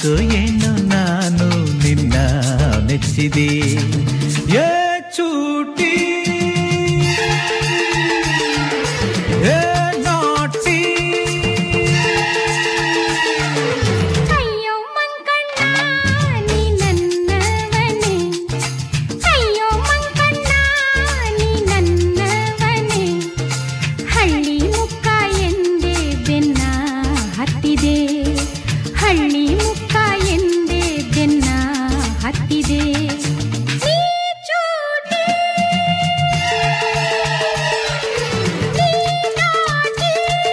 ಯಾಕೋ ಏನು ನಾನು ನಿನ್ನ ಮೆಚ್ಚಿದೆ ಏ ಚೂಟಿ ಏ ನಾಟಿ ಅಯ್ಯೋ ಮಂಕಣ್ಣ ನೀ ನನ್ನವನೇ ಅಯ್ಯೋ ಮಂಕಣ್ಣ ನೀ ನನ್ನವನೇ ಹಳ್ಳಿ ಮುಕ್ಕ ಎಂದೇ ಬೆನ್ನ ಹತ್ತಿದೆ ಹಳ್ಳಿ ಮುಕ್ಕ ಎಂದೇ ಬೆನ್ನ ಹತ್ತಿದೆ ನೀ ಚೂಟಿ ನೀ ನಾಟಿ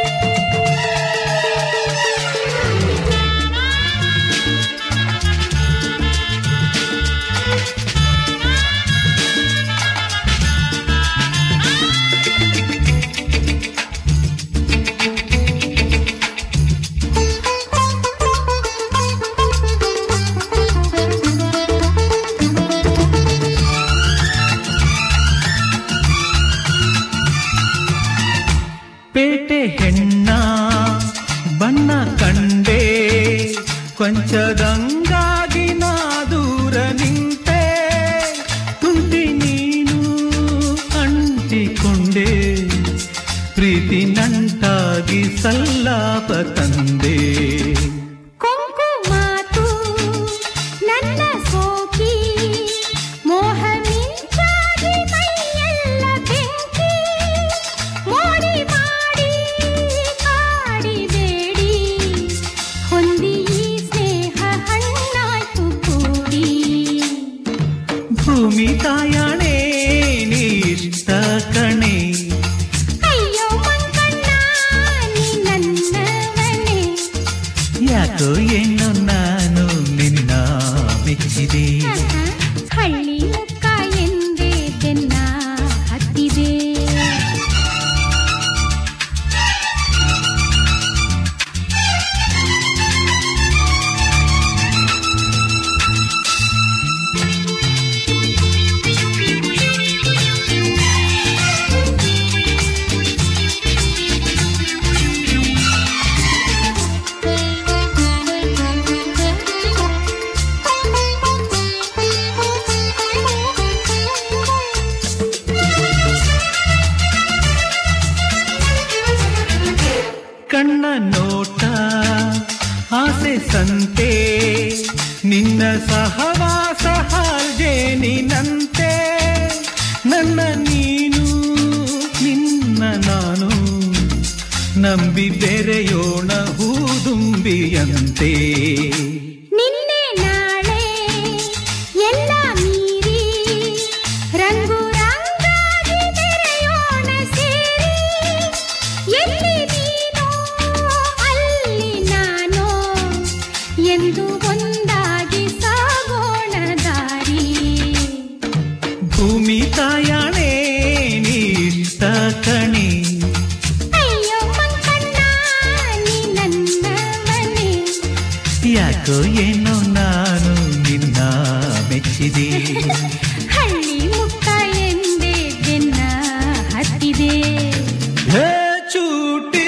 ಪೇಟೆ ಹೆಣ್ಣ ಬಣ್ಣ ಕಂಡೆ ಕೊಂಚದಂಗಾಗಿ ನಾ ದೂರ ನಿಂತೆ ತುಂಟಿ ನೀನು ಅಂಟಿಕೊಂಡೆ ಪ್ರೀತಿ ನಂಟಾಗಿ ಸಲ್ಲಾಪ ತಂದೆ ಕೊಂಕು ಮಾತು ನನ್ನ ಸೋಕಿ ಮೋಹ ಮಿಂಚಾಗಿ ಮೈಯೆಲ್ಲ ಬೆಂಕಿ ಮೋಡಿ ಮಾಡಿ ಕಾಡಿಬೇಡಿ ಹೊಂದಿ ಈ ಸ್ನೇಹ ಹಣ್ಣಾಯ್ತು ಕೂಡಿ ಭೂಮಿ ತಾಯಣೆ ನೀಷ್ಟ ಕಣೆ ಅಯ್ಯೋ ಮಂಕಣ್ಣ ನೀ ನನ್ನವನೇ ಯಾಕೋ ಏನು ನಾನು ನಿನ್ನ ಮೆಚ್ಚಿದೆ ಹಳ್ಳಿ ಮುಕ್ಕ ಎಂದೇ ಬೆನ್ನ ಹತ್ತಿದೆ ಕಣ್ಣ ನೋಟ ಆಸೆ ಸಂತೆ ನಿನ್ನ ಸಹವಾಸ ಹಾಲ್ಜೇನಿನಂತೆ ನನ್ನ ನೀನು ನಿನ್ನ ನಾನು ನಂಬಿ ಬೆರೆಯೋಣ ಹೂದುಂಬಿಯಂತೆ ನಿನ್ನೆ ನಾಳೆ ಎಲ್ಲ ಮೀರಿ ರಂಗು ರಂಗಾಗಿ ಬೆರೆಯೋಣ ಸೇರಿ ಎಲ್ಲಿ ನೀನು ಅಲ್ಲಿ ನಾನು ಎಂದು ಒಂದಾಗಿ ಸಾಗೋಣ ದಾರಿ ಭೂಮಿ ತಾಯಣೆ ನೀಷ್ಟ ಕಣೆ ಅಯ್ಯೋ ಮಂಕಣ್ಣ ನೀ ನನ್ನವನೇ ಯಾಕೋ ಏನೋ ನಾನು ನಿನ್ನ ಮೆಚ್ಚಿದೆ ಹಳ್ಳಿ ಮುಕ್ಕ ಎಂದೇ ಬೆನ್ನ ಹತ್ತಿದೆ ಹೇ ಚೂಟಿ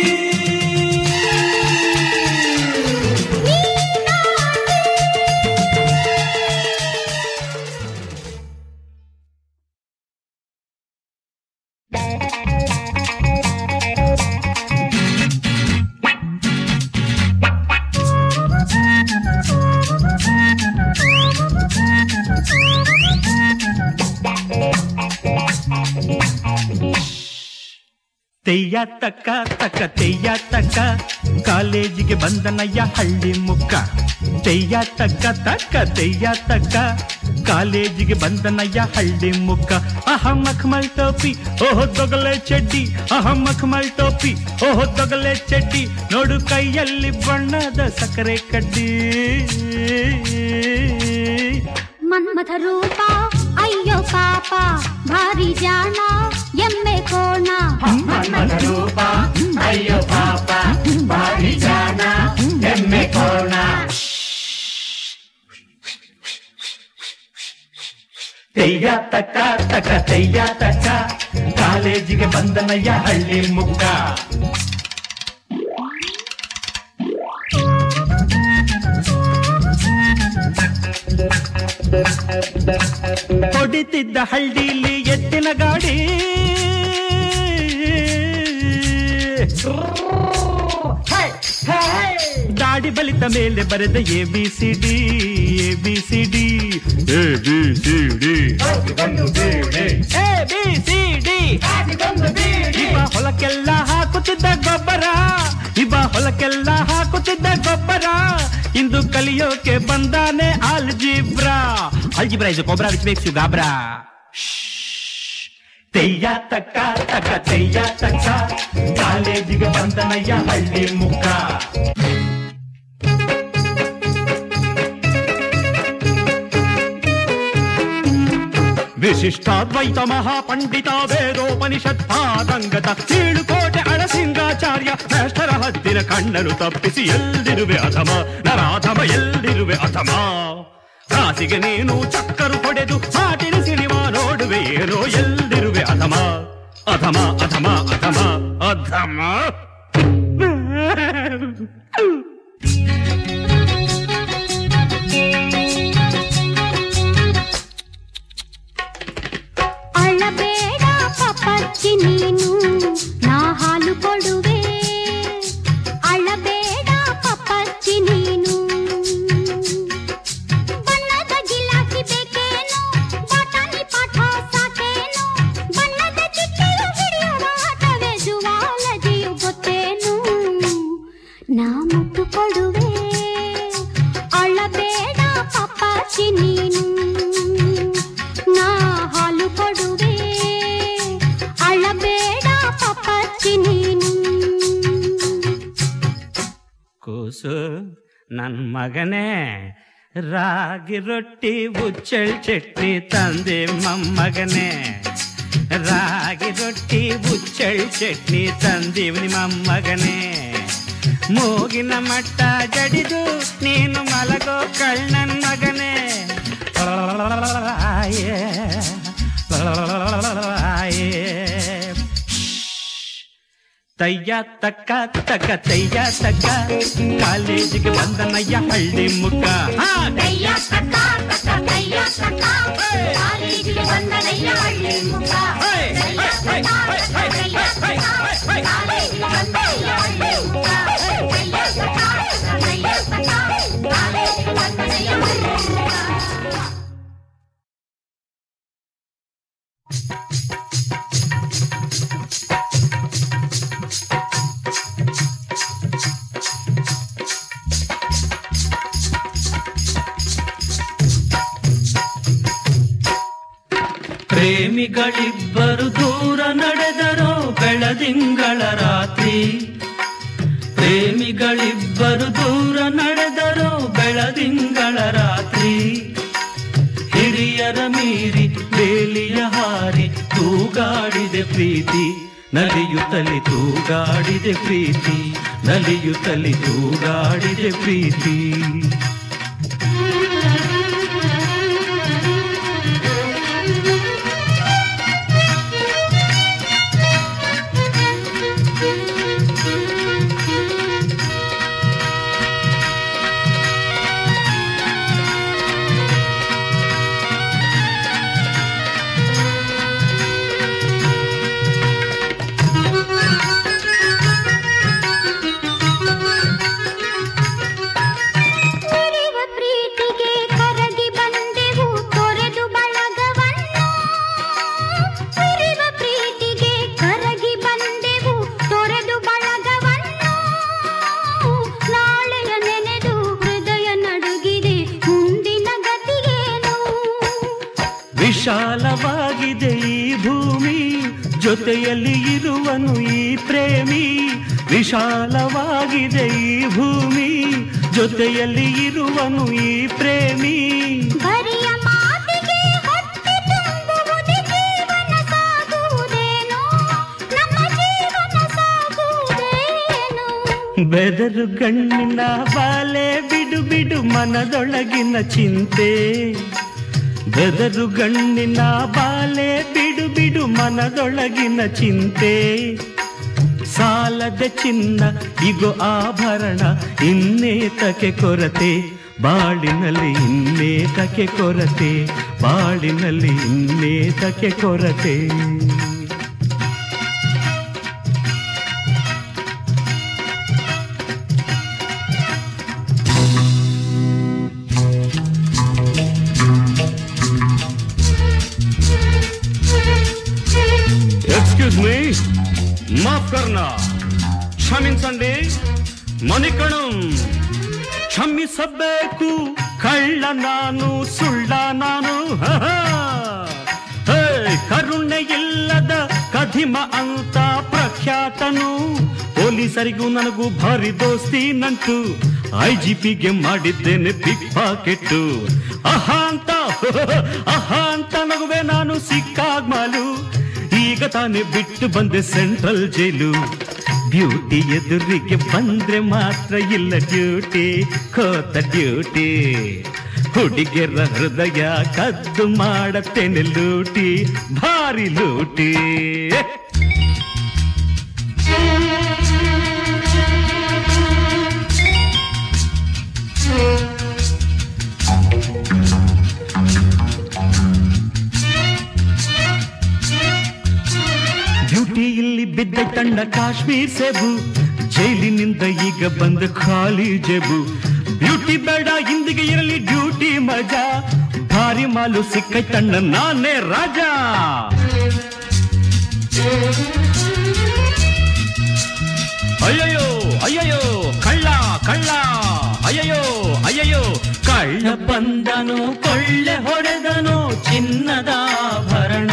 ತೆಯ್ಯ ತಕ್ಕ ತಕ್ಕ ತೆಯ್ಯ ತಕ್ಕ ಕಾಲೇಜಿಗೆ ಬಂದನಯ್ಯ ಹಳ್ಳಿ ಮುಕ್ಕ ತೆಯ್ಯ ತಕ್ಕ ತಕ್ಕ ತೆಯ್ಯ ತಕ್ಕ ಕಾಲೇಜಿಗೆ ಬಂದನಯ್ಯ ಹಳ್ಳಿ ಮುಕ್ಕ ಅಹ ಮಖಮಲ್ ಟೋಪಿ ಓಹೋ ದೊಗಲೆ ಚಡ್ಡಿ ಅಹ ಮಖಮಲ್ ಟೋಪಿ ಓಹೋ ದೊಗಲೆ ಚಡ್ಡಿ ನೋಡು ಕೈಯಲ್ಲಿ ಬಣ್ಣದ ಸಕ್ಕರೆ ಕಡ್ಡಿ ಮನ್ಮಥ ರೂಪ ಅಯ್ಯೋ ಪಾಪ ಭಾರಿ ಜಾಣ ಎಮ್ಮೆ ಕೋಣ ತೆಯ್ಯ ತಕ್ಕ ತಕ್ಕ ತೆಯ್ಯ ತಕ್ಕ ಕಾಲೇಜಿಗೆ ಬಂದನಯ್ಯ ಹಳ್ಳಿ ಮುಕ್ಕ ಕುಣಿತಿದ್ದ ಹಳ್ಳಿಲಿ ಎತ್ತಿನ ಗಾಡಿ ದಾಡಿ ಬಲಿತ ಮೇಲೆ ಬರೆದ A B C D A B C D A B C D A B C D ಇವ ಹೊಲಕ್ಕೆಲ್ಲ ಹಾಕುತ್ತಿದ್ದ ಗೊಬ್ಬರ ಇವ ಹೊಲಕ್ಕೆಲ್ಲ ಹಾಕುತ್ತಿದ್ದ ಗೊಬ್ಬರ ಇಂದು ಕಲಿಯೋಕೆ ಬಂದಾನೆ ಆಲ್ಜಿಬ್ರಾ ಆಲ್ಜಿಬ್ರಾ ಇದು ಗೊಬ್ಬರ ವಿಚ್ ಮೇಕ್ಸ್ ಯು ಗಾಬ್ರಾ ತೆಯ್ಯ ತಕ್ಕ ತಕ್ಕ ತೆಯ್ಯ ತಕ್ಕ ಕಾಲೇಜಿಗೆ ಬಂದನಯ್ಯ ಹಳ್ಳಿ ಮುಖ ವಿಶಿಷ್ಟಾದ್ವೈತ ಮಹಾಪಂಡಿತ ವೇದೋಪನಿಷತ್ ಪಾದಂಗತ ಕೀಳುಕೋಟೆ ಅಳಸಿಂಗಾಚಾರ್ಯ ಶ್ರೇಷ್ಠರ ಹತ್ತಿರ ಕಣ್ಣನು ತಪ್ಪಿಸಿ ಎಲ್ಲಿರುವೆ ಅಧಮ ನರಾಧಮ ಎಲ್ಲಿರುವೆ ಅಧಮ ರಾಸಿಗೆ ನೀನು ಚಕ್ಕರು ಹೊಡೆದು ಮಾಟಿನ ಸಿನಿಮಾ ನೋಡುವೆ ಏನೋ ಎಲ್ಲಿರುವೆ ಅಧಮ ಅಧಮ ಅಧಮ ಅಧಮ ಅಧಮ ಅಳಬೇಡ ಪಪ್ಪಚ್ಚಿ ನೀನು ನಾ ಹಾಲು ಕೊಡುವೆ ಅಳಬೇಡ ಪಪ್ಪಚ್ಚಿ ನೀನು ಬಣ್ಣದ ಗಿಲಾಸಿ ಬೇಕೇನು ಬಾಟಾನಿ ಪಾಠ ಸಾಕೇನು ಬಣ್ಣದ ಚಿಟ್ಟೆಯು ಹಿಡಿಯುವ ಆಟವೇ ಜುವಾಲಜಿಯು ಗೊತ್ತೇನು ನಾ ಮುತ್ತು ಕೊಡುವೆ ಅಳಬೇಡ ಪಪ್ಪಾಚಿ ನೀನು ನಾ ಹಾಲು ಕೊಡುವೆ ಅಳಬೇಡ ಪಪ್ಪಾಚಿ ನೀನು ಕೂಸು ನನ್ ಮಗನೇ ರಾಗಿ ರೊಟ್ಟಿ ಉಚ್ಚಳ್ ಚಟ್ನಿ ತಂದೆ ಮೊಮ್ಮಗನೇ ರಾಗಿ ರೊಟ್ಟಿ ಉಚ್ಚಳ್ ಚಟ್ನಿ ತಂದೀವ್ ನಿಮ್ಮ ಮೊಮ್ಮಗನೇ ಮೂಗಿನ ಮಟ್ಟ ಜಡಿದು ನೀನು ಮಲಗೋ ಕಳ್ಳನ್ ಮಗನೇ ಆಯೇ, ಆಯೇ. ತಯ್ಯ ತಕ್ಕ ತಕ್ಕ ತಯ್ಯ ತಕ್ಕ ಕಾಲೇಜಿಗೆ ಬಂದನಯ್ಯ ಹಳ್ಳಿ ಮುಖ ಹಾ, ಕೈಯ ತಕ್ಕ ತಕ್ಕ ಕೈಯ ತಕ್ಕ ಕಾಲೇಜಿಗೆ ಬಂದನಯ್ಯ ಹಳ್ಳಿ ಮುಖ ಕೈಯ ತಕ್ಕ ತಕ್ಕ ಕೈಯ ತಕ್ಕ ಕಾಲೇಜಿಗೆ ಬಂದನಯ್ಯ ಹಳ್ಳಿ ಮುಖ ಕೈಯ ತಕ್ಕ ತಕ್ಕ ಕೈಯ ತಕ್ಕ ಕಾಲೇಜಿಗೆ ಬಂದನಯ್ಯ ಹಳ್ಳಿ ಮುಖ ಪ್ರೇಮಿಗಳಿಬ್ಬರು ದೂರ ನಡೆದರೋ ಬೆಳದಿಂಗಳ ರಾತ್ರಿ ಪ್ರೇಮಿಗಳಿಬ್ಬರು ದೂರ ನಡೆದರೋ ಬೆಳದಿಂಗಳ ರಾತ್ರಿ ಹಿರಿಯರ ಮೀರಿ ಬೇಲಿಯ ಹಾರಿ ತೂಗಾಡಿದೆ ಪ್ರೀತಿ ನಲಿಯುತ್ತಲಿ ತೂಗಾಡಿದೆ ಪ್ರೀತಿ ನಲಿಯುತ್ತಲಿ ತೂಗಾಡಿದೆ ಪ್ರೀತಿ ಉರಿವ ಪ್ರೀತಿಗೆ ಕರಗಿ ಬಂದೆವು ತೊರೆದು ಬಳಗವನ್ನು ಉರಿವ ಪ್ರೀತಿಗೆ ಕರಗಿ ಬಂದೆವು ತೊರೆದು ಬಳಗವನ್ನು ನಾಳೆಯ ನೆನೆದು ಹೃದಯ ನಡುಗಿದೆ ಮುಂದಿನ ಗತಿಯೇನು ವಿಶಾಲವಾಗಿದೆ ಈ ಭೂಮಿ ಜೊತೆಯಲ್ಲಿ ಇರುವನು ಈ ಪ್ರೇಮಿ ವಿಶಾಲವಾಗಿದೆ ಈ ಭೂಮಿ ಜೊತೆಯಲ್ಲಿ ಇರುವನು ಈ ಪ್ರೇಮಿ ಬರಿಯ ಮಾತಿಗೆ ಹೊಟ್ಟೆ ತುಂಬುವುದೇ ಜೀವನ ಸಾಗುವುದೇನೋ ನಮ್ಮ ಜೀವನ ಸಾಗುವುದೇನೋ ಬೆದರು ಗಣ್ಣಿನ ಬಾಲೆ ಬಿಡು ಬಿಡು ಮನದೊಳಗಿನ ಚಿಂತೆ ಬೆದರು ಗಣ್ಣಿನ ಬಾಲೆ ಬಿಡು ಬಿಡು ಮನದೊಳಗಿನ ಚಿಂತೆ ಸಾಲದ ಚಿನ್ನ ಇಗೋ ಆಭರಣ ಇನ್ನೇತಕ್ಕೆ ಕೊರತೆ ಬಾಳಿನಲ್ಲಿ ಇನ್ನೇತಕ್ಕೆ ಕೊರತೆ ಬಾಳಿನಲ್ಲಿ ಇನ್ನೇತಕ್ಕೆ ಕೊರತೆ ಎಕ್ಸ್ಕ್ಯೂಸ್ ಮೀ ಮಾಫ್ ಕರ್ನಾ ಕ್ಷಮಿಸಂಡಿ ಮಣಿಕಣಂ ಕ್ಷಮಿಸಬೇಕು ಕಳ್ಳ ನಾನು ಸುಳ್ಳ ನಾನು ಹಹ. ಹೇ, ಕರುಣೆ ಇಲ್ಲದ ಕಧಿಮ ಅಂತ ಪ್ರಖ್ಯಾತನು ಪೊಲೀಸರಿಗೂ ನನಗೂ ಭಾರಿ ದೋಸ್ತಿ ನಂಟು ಐ ಜಿ ಪಿಗೆ ಮಾಡಿದ್ದೇನೆ ಪಿಕ್ ಪಾಕೆಟ್ಟು ಅಹಾ ಅಂತ ಅಹಾ ಅಂತ ನಗುವೆ ನಾನು ಸಿಕ್ಕಾಗ್ ಮಾಲು ಈಗ ತಾನೇ ಬಿಟ್ಟು ಬಂದೆ ಸೆಂಟ್ರಲ್ ಜೈಲು ಬ್ಯೂಟಿ ಎದುರಿಗೆ ಬಂದ್ರೆ ಮಾತ್ರ ಇಲ್ಲ ಡ್ಯೂಟಿ ಕೋತ ಡ್ಯೂಟಿ ಹುಡುಗಿಯರ ಹೃದಯ ಕದ್ದು ಮಾಡತ್ತೇನೆ ಲೂಟಿ ಭಾರಿ ಲೂಟಿ ಬ್ಯೂಟಿ ಇಲ್ಲಿ ಬಿದ್ದ ತಣ್ಣ ಕಾಶ್ಮೀರ್ ಸೇಬು ಜೈಲಿನಿಂದ ಈಗ ಬಂದ ಖಾಲಿ ಜೇಬು ಬ್ಯೂಟಿ ಬೇಡ ಇಂದಿಗೆ ಇರಲಿ ಡ್ಯೂಟಿ ಮಜಾ ಭಾರಿ ಮಾಲು ಸಿಕ್ಕ ತಣ್ಣ ನಾನೇ ರಾಜ ಅಯ್ಯಯ್ಯೋ ಅಯ್ಯಯ್ಯೋ ಕಳ್ಳ ಕಳ್ಳ ಅಯ್ಯಯ್ಯೋ ಅಯ್ಯಯ್ಯೋ ಕಳ್ಳ ಬಂದನು ಕೊಳ್ಳೆ ಹೊಡೆದನು ಚಿನ್ನದ ಆಭರಣ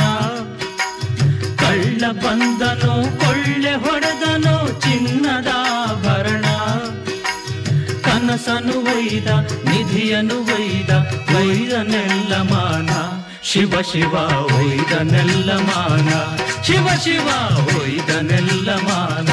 ಕಳ್ಳ ಬಂದನು ಕೊಳ್ಳೆ ಹೊಡೆದನು ಚಿನ್ನದ ಆಭರಣ ಕನಸನು ಒಯ್ದ ನಿಧಿಯನು ಒಯ್ದ ಒಯ್ದನೆಲ್ಲ ಮಾನ ಶಿವ ಶಿವ ಒಯ್ದನೆಲ್ಲ ಮಾನ ಶಿವ ಶಿವ ಒಯ್ದನೆಲ್ಲ ಮಾನ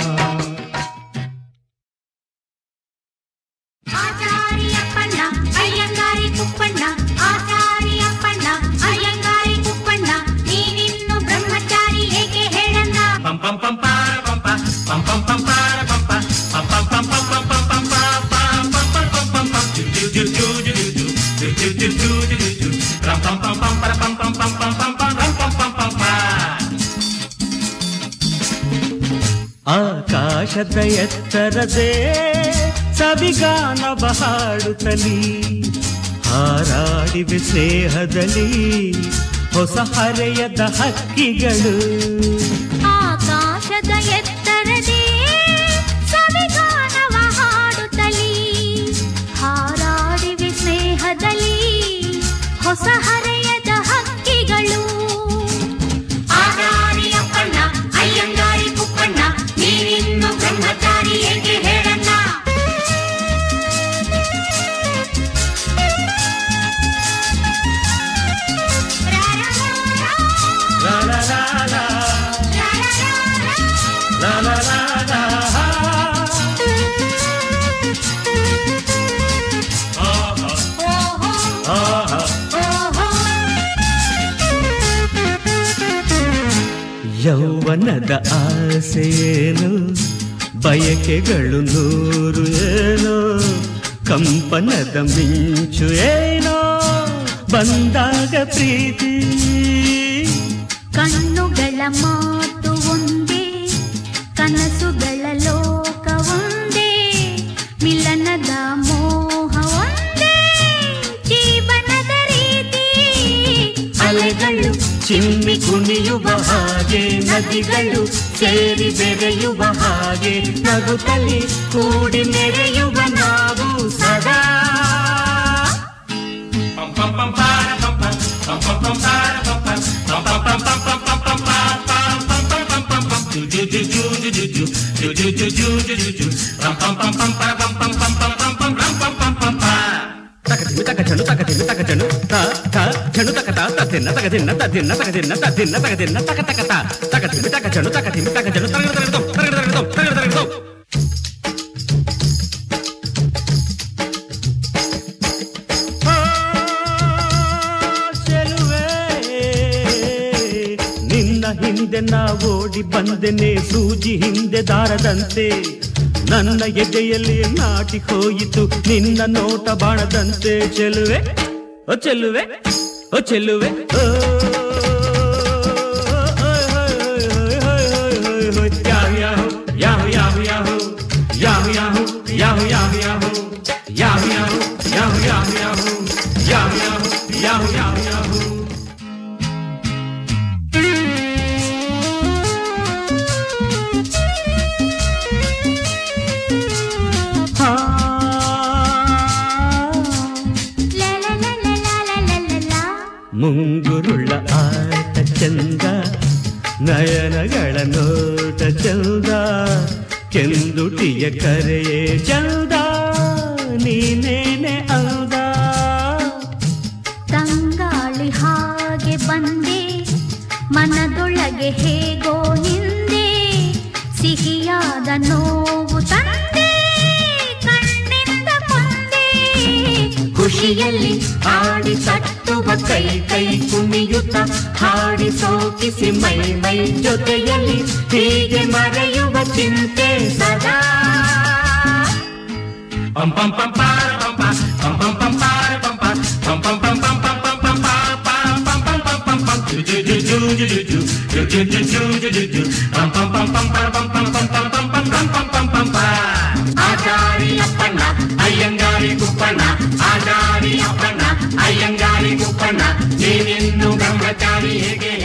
ಆಚಾರಿಯಪ್ಪಣ್ಣ ಅಯ್ಯಂಗಾರಿ ಕುಪ್ಪಣ್ಣ ಆಚಾರಿಯಪ್ಪಣ್ಣ ಅಯ್ಯಂಗಾರಿ ಕುಪ್ಪಣ್ಣ ನೀನಿನ್ನು ಬ್ರಹ್ಮಚಾರಿ ಏಕೆ ಹೇಳಣ್ಣ ಪಂ ಪಂ ಪಂ ಪಾರ ಪಂ ಪ, ಪಂ ಪಂ ಪಂ ಪಾರ ಪಂ ಪ, ಪಂ ಪಂ ಪಂ ಪಂ ಪಂ ಪಂ ಪಂ ಪ, ಪಂ ಪಂ ಪಂ ಪಂ ಪಂ ಪಂ, ಜು ಜು ಜು ಜು ಜು ಜು ಜು, ಜು ಜು ಜು ಜು ಜು ಜು, ರಂ ಪಂ ಪಂ ಪಂ ಪರ ಪಂ ಪಂ ಪಂ ಪಂ ಪಂ ಪಂ, ರಂ ಪಂ ಪಂ ಪಂ ಪ. ಆಕಾಶದ ಎತ್ತರದೆ ಸವಿಗಾನವ ಹಾಡುತ್ತಲಿ ಹಾರಾಡಿವೆ ಸ್ನೇಹದಲ್ಲಿ ಹೊಸ ಹರೆಯದ ಹಕ್ಕಿಗಳು ಆಕಾಶದ ಎತ್ತರದೇ ಸವಿಗಾನವ ಹಾಡುತ್ತಲೀ ಹಾರಾಡಿವೆ ಸ್ನೇಹದಲ್ಲಿ ಹೊಸ ಹರೆಯದ ಹಕ್ಕಿಗಳು ಆಚಾರಿಯಪ್ಪಣ್ಣ ಅಯ್ಯಂಗಾರಿ ಕುಪ್ಪಣ್ಣ ನೀನಿನ್ನು ಬ್ರಹ್ಮಚಾರಿ ಏಕೆ ಹೇಳಣ್ಣ ಲಾ ಲಾ ಲಾ ಲಾ, ಲಾ ಲಾ ಲಾ ಲಾ. ಆಹಾ. ಯೌವನದ ಆಸೆಯೇನು ಬಯಕೆಗಳು ನೂರು ಏನೋ ಕಂಪನದ ಮಿಂಚು ಏನೋ ಬಂದಾಗ ಪ್ರೀತಿ ಕಣ್ಣುಗಳ ಮಾತು ಒಂದೇ ಕನಸುಗಳ ಲೋಕ ಒಂದೇ ಮಿಲನದ ಮೋಹ ಒಂದೇ ಜೀವನದ ರೀತಿ ಅಲೆಗಳು ಚಿಮ್ಮಿ ಕುಣಿಯುವ ಹಾಗೆ ನದಿಗಳು ಸೇರಿ ಬೆರೆಯುವ ಹಾಗೆ ನಗುತ್ತಲಿ ಕೂಡಿ ಮೆರೆಯುವ ನಾವು ಸದಾ ನಿನ್ನ ಹಿಂದೆ ನಾ ಓಡಿ ಬಂದೆನೆ ಸೂಜಿ ಹಿಂದೆ ದಾರದಂತೆ ನನ್ನ ಎದೆಯಲ್ಲಿ ನಾಟಿ ಹೋಯಿತು ನಿನ್ನ ನೋಟ ಬಾಣದಂತೆ ಚೆಲುವೆ ಓ ಚೆಲುವೆ ಓ ಚೆಲುವೆ ಓ ಯಾಹು ಯಾಹು ಯಾಹು ಯಾಹು ಯಾಹು ಯಾಹು ಯಾಹು ಯಾಹು ಯಾಹು ಯಾಹು ಯಾಹು ಯಾಹು ಯಾಹು ಯಾಹು ಯಾಹು ಯಾಹು ಯಾಹು ಯಾಹು ಯಾಹು ಮುಂಗುರುಳ ಆಟ ಚಂದ ನಯನಗಳ ನೋಟ ಚಂದ ಕೆಂದುಟಿಯ ಕರೆಯೇ ಚಂದ ನೀನೇನೆ ಅಂದ ತಂಗಾಳಿ ಹಾಗೆ ಬಂದೆ ಮನದೊಳಗೆ ಹೇಗೋ ಹಿಂದೆ ಸಿಹಿಯಾದ ನೋವು ತಂದೆ ಕಣ್ಣಿಂದ ಕೊಂದೆ ಖುಷಿಯಲ್ಲಿ ಹಾಡಿ ತಟ್ಟುವ ಕೈ ಕೈ ಕುಣಿಯುತ್ತ ಹಾಡಿ ಸೋಕಿಸಿ ಮೈ ಮೈ ಜೊತೆಯಲ್ಲಿ ಹೀಗೆ ಮರೆಯುವ ಚಿಂತೆ ಸದಾ Pam pam pam para pam pam pam pam pam para pam pam pam pam pam pam pam pam pam pam pam pam pam pam pam ju ju ju ju ju ju ju ju ju ju ju ju ju ju pam pam pam pam para pam pam pam pam pam pam pam pam pam pam pa Achari Appanna ಅಯ್ಯಂಗಾರಿ Kuppanna Achari Appanna ಅಯ್ಯಂಗಾರಿ Kuppanna ನೀನಿನ್ನು ಬ್ರಹ್ಮಚಾರಿ ಹೇಗೆ